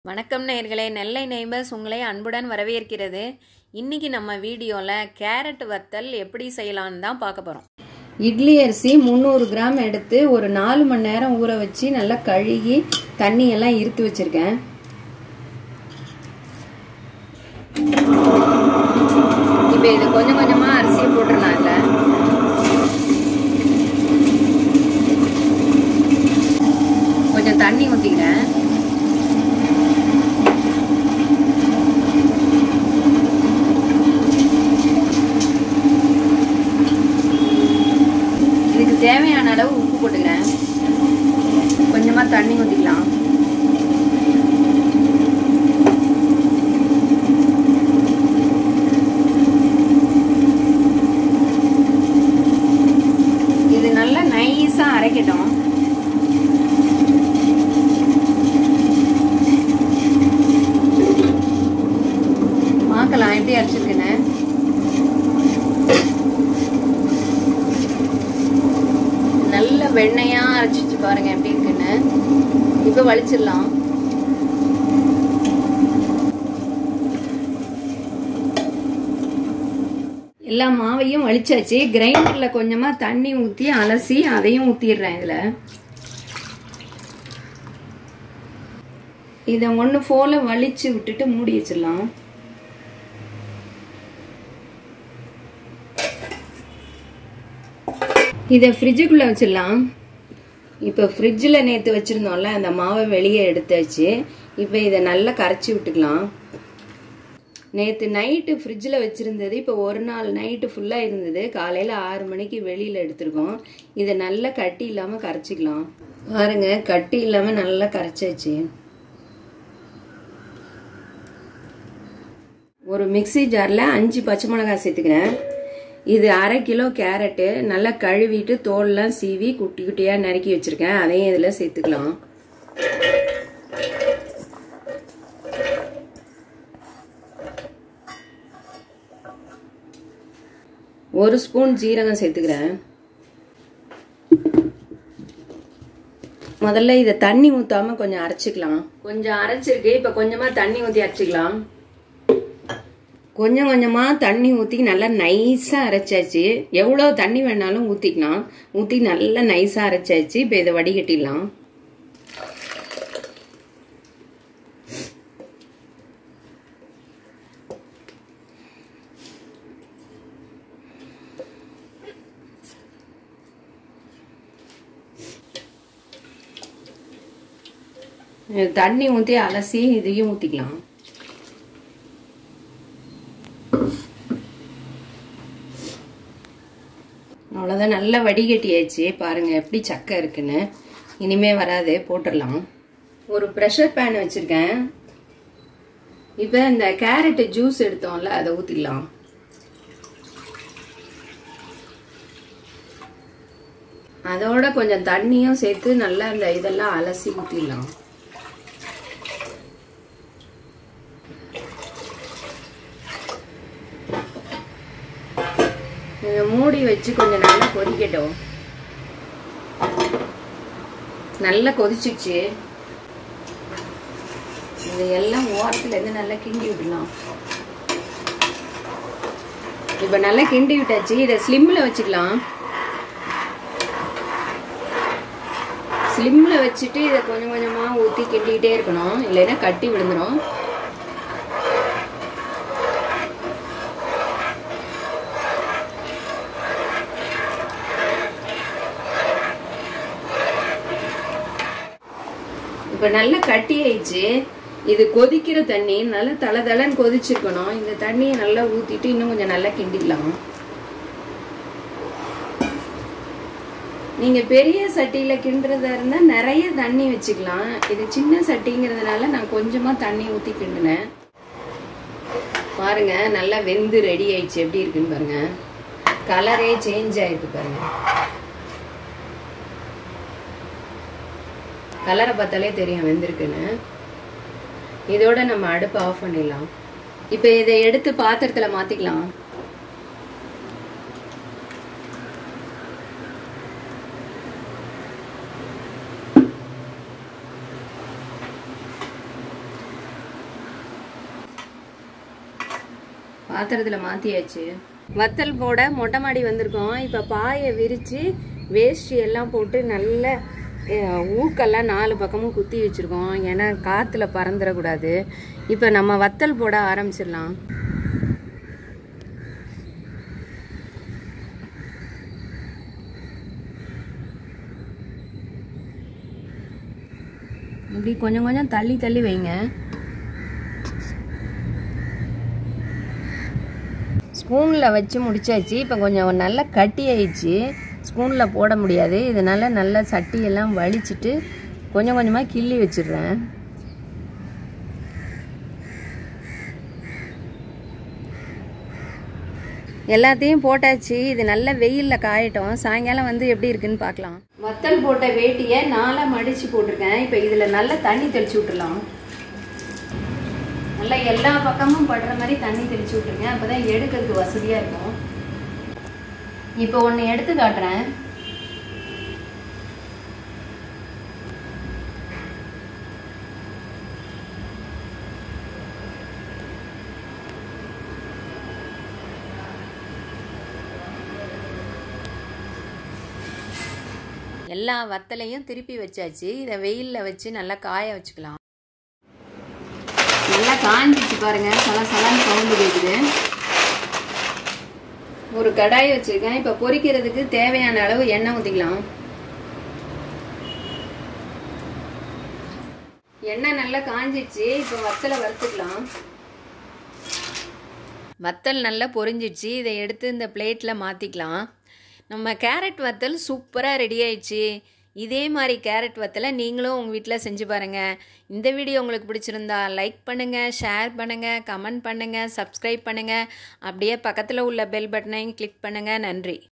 வணக்கம் நேயர்களே நெல்லை நெய்பர்ஸ் உங்களை அன்புடன் வரவேற்கிறது இன்னைக்கு நம்ம வீடியோவில் கேரட் வத்தல் எப்படி செய்யலான்னு தான் பார்க்க போகிறோம் இட்லி அரிசி முந்நூறு கிராம் எடுத்து ஒரு நாலு மணி நேரம் ஊற வச்சு நல்லா கழுகி தண்ணி எல்லாம் இருத்து வச்சிருக்கேன் இப்போ இது கொஞ்சம் கொஞ்சமாக அரிசியை போட்டுடலாம் இதில் கொஞ்சம் தண்ணி ஊற்றிக்கிறேன் இதுக்கு தேவையான அளவு உப்பு போட்டுக்கிறேன் கொஞ்சமாக தண்ணி ஊற்றிக்கலாம் இது நல்லா நைஸாக அரைக்கட்டும் பார்க்கலாம் எப்படி அரைச்சிருக்குன்னு நல்ல வெண்ணையா அரைச்சிச்சு பாருங்க எப்படி இருக்குன்னு இப்போ வலிச்சிடலாம் எல்லா மாவையும் வலிச்சாச்சு கிரைண்டரில் கொஞ்சமாக தண்ணி ஊற்றி அலசி அதையும் ஊற்றிடுறேன் இதில் இதை ஒன்று போல வலிச்சு விட்டுட்டு மூடி வச்சிடலாம் இதை ஃப்ரிட்ஜுக்குள்ளே வச்சிடலாம் இப்போ ஃப்ரிட்ஜில் நேற்று வச்சுருந்தோம்ல அந்த மாவை வெளியே எடுத்தாச்சு இப்போ இதை நல்லா கரைச்சி விட்டுக்கலாம் நேற்று நைட்டு ஃப்ரிட்ஜில் வச்சுருந்தது இப்போ ஒரு நாள் நைட்டு ஃபுல்லாக இருந்தது காலையில் ஆறு மணிக்கு வெளியில் எடுத்திருக்கோம் இதை நல்லா கட்டி இல்லாமல் கரைச்சிக்கலாம் பாருங்க கட்டி இல்லாமல் நல்லா கரைச்சாச்சு ஒரு மிக்சி ஜாரில் அஞ்சு பச்சை மிளகாய் சேர்த்துக்கிறேன் இது அரை கிலோ கேரட்டு நல்லா கழுவிட்டு தோல்லாம் சீவி குட்டி குட்டியாக நறுக்கி வச்சுருக்கேன் அதையும் இதில் சேர்த்துக்கலாம் ஒரு ஸ்பூன் ஜீரகம் சேர்த்துக்கிறேன் முதல்ல இதை தண்ணி ஊற்றாம கொஞ்சம் அரைச்சிக்கலாம் கொஞ்சம் அரைச்சிருக்கு இப்போ கொஞ்சமாக தண்ணி ஊற்றி அரைச்சிக்கலாம் கொஞ்சம் கொஞ்சமாக தண்ணி ஊற்றி நல்லா நைஸாக அரைச்சாச்சு எவ்வளோ தண்ணி வேணாலும் ஊற்றிக்கலாம் ஊற்றி நல்லா நைஸாக அரைச்சாச்சு இப்போ இதை வடிகட்டிடலாம் தண்ணி ஊற்றி அலசி இதையும் ஊற்றிக்கலாம் அவ்வளோதான் நல்லா வடிகட்டியாச்சு பாருங்கள் எப்படி சக்கை இருக்குன்னு இனிமே வராது போட்டுடலாம் ஒரு ப்ரெஷர் பேன் வச்சுருக்கேன் இப்போ இந்த கேரட்டு ஜூஸ் எடுத்தோம்ல அதை ஊற்றிடலாம் அதோட கொஞ்சம் தண்ணியும் சேர்த்து நல்லா இந்த இதெல்லாம் அலசி ஊற்றிடலாம் இதை மூடி வச்சு கொஞ்சம் நல்லா கொதிக்கட்டும் நல்லா கொதிச்சிச்சு இது எல்லாம் ஓரத்துல இருந்து நல்லா கிண்டி விடலாம் இப்ப நல்லா கிண்டி விட்டாச்சு இதை ஸ்லிம்ல வச்சுக்கலாம் ஸ்லிம்ல வச்சுட்டு இதை கொஞ்சம் கொஞ்சமா ஊத்தி கிண்டிக்கிட்டே இருக்கணும் இல்லைன்னா கட்டி விழுந்துடும் இப்போ நல்லா கட்டி ஆயிடுச்சு இது கொதிக்கிற தண்ணி நல்லா தலை தலைன்னு கொதிச்சிருக்கணும் இந்த தண்ணியை நல்லா ஊற்றிட்டு இன்னும் கொஞ்சம் நல்லா கிண்டிக்கலாம் நீங்கள் பெரிய சட்டியில் கிண்டுறதா இருந்தால் நிறைய தண்ணி வச்சுக்கலாம் இது சின்ன சட்டிங்கிறதுனால நான் கொஞ்சமாக தண்ணி ஊற்றி கிண்டினேன் பாருங்க நல்லா வெந்து ரெடி ஆயிடுச்சு எப்படி இருக்குன்னு பாருங்க கலரே சேஞ்ச் ஆயிருக்கு பாருங்க கலரை பார்த்தாலே தெரியும் வெந்திருக்குன்னு இதோட நம்ம அடுப்பு ஆஃப் பண்ணிடலாம் இப்போ இதை எடுத்து பாத்திரத்தில் மாற்றிக்கலாம் பாத்திரத்தில் மாற்றியாச்சு வத்தல் போட மொட்டை மாடி வந்திருக்கோம் இப்போ பாயை விரித்து வேஷ்டி எல்லாம் போட்டு நல்ல அஹ், ஊக்கெல்லாம் நாலு பக்கமும் குத்தி வச்சுருக்கோம் ஏன்னா காற்றுல பறந்துடக்கூடாது இப்போ நம்ம வத்தல் போட ஆரம்பிச்சிடலாம் இப்படி கொஞ்சம் கொஞ்சம் தள்ளி தள்ளி வைங்க ஸ்பூனில் வச்சு முடிச்சாச்சு இப்போ கொஞ்சம் நல்லா கட்டி ஆயிடுச்சு ஸ்பூனில் போட முடியாது இதனால நல்லா சட்டியெல்லாம் வலிச்சிட்டு கொஞ்சம் கொஞ்சமாக கிள்ளி வச்சிடுறேன் எல்லாத்தையும் போட்டாச்சு இது நல்ல வெயிலில் காயட்டும் சாயங்காலம் வந்து எப்படி இருக்குன்னு பார்க்கலாம் வத்தல் போட்ட வேட்டியை நாலாக மடித்து போட்டிருக்கேன் இப்போ இதில் நல்லா தண்ணி தெளிச்சு விட்டுறலாம் நல்லா எல்லா பக்கமும் படுற மாதிரி தண்ணி தெளிச்சு விட்டுருங்க அப்பதான் எடுக்கிறதுக்கு வசதியா இருக்கும் இப்போ ஒன்று எடுத்து காட்டுறேன் எல்லா வத்தலையும் திருப்பி வச்சாச்சு இதை வெயிலில் வச்சு நல்லா காய வச்சுக்கலாம் நல்லா காஞ்சிச்சு பாருங்க சல சலன்னு சவுண்டு கேட்குது ஒரு கடாய் வச்சிருக்கேன் இப்போ பொரிக்கிறதுக்கு தேவையான அளவு எண்ணெய் ஊற்றிக்கலாம் எண்ணெய் நல்லா காஞ்சிடுச்சு இப்போ வத்தலை வறுத்துக்கலாம் வத்தல் நல்லா பொரிஞ்சிடுச்சு இதை எடுத்து இந்த பிளேட்டில் மாற்றிக்கலாம் நம்ம கேரட் வத்தல் சூப்பராக ரெடி ஆயிடுச்சு இதே மாதிரி கேரட் வத்தலை நீங்களும் உங்கள் வீட்டில் செஞ்சு பாருங்கள் இந்த வீடியோ உங்களுக்கு பிடிச்சிருந்தா லைக் பண்ணுங்கள் ஷேர் பண்ணுங்கள் கமெண்ட் பண்ணுங்கள் சப்ஸ்கிரைப் பண்ணுங்கள் அப்படியே பக்கத்தில் உள்ள பெல் பட்டனையும் கிளிக் பண்ணுங்கள் நன்றி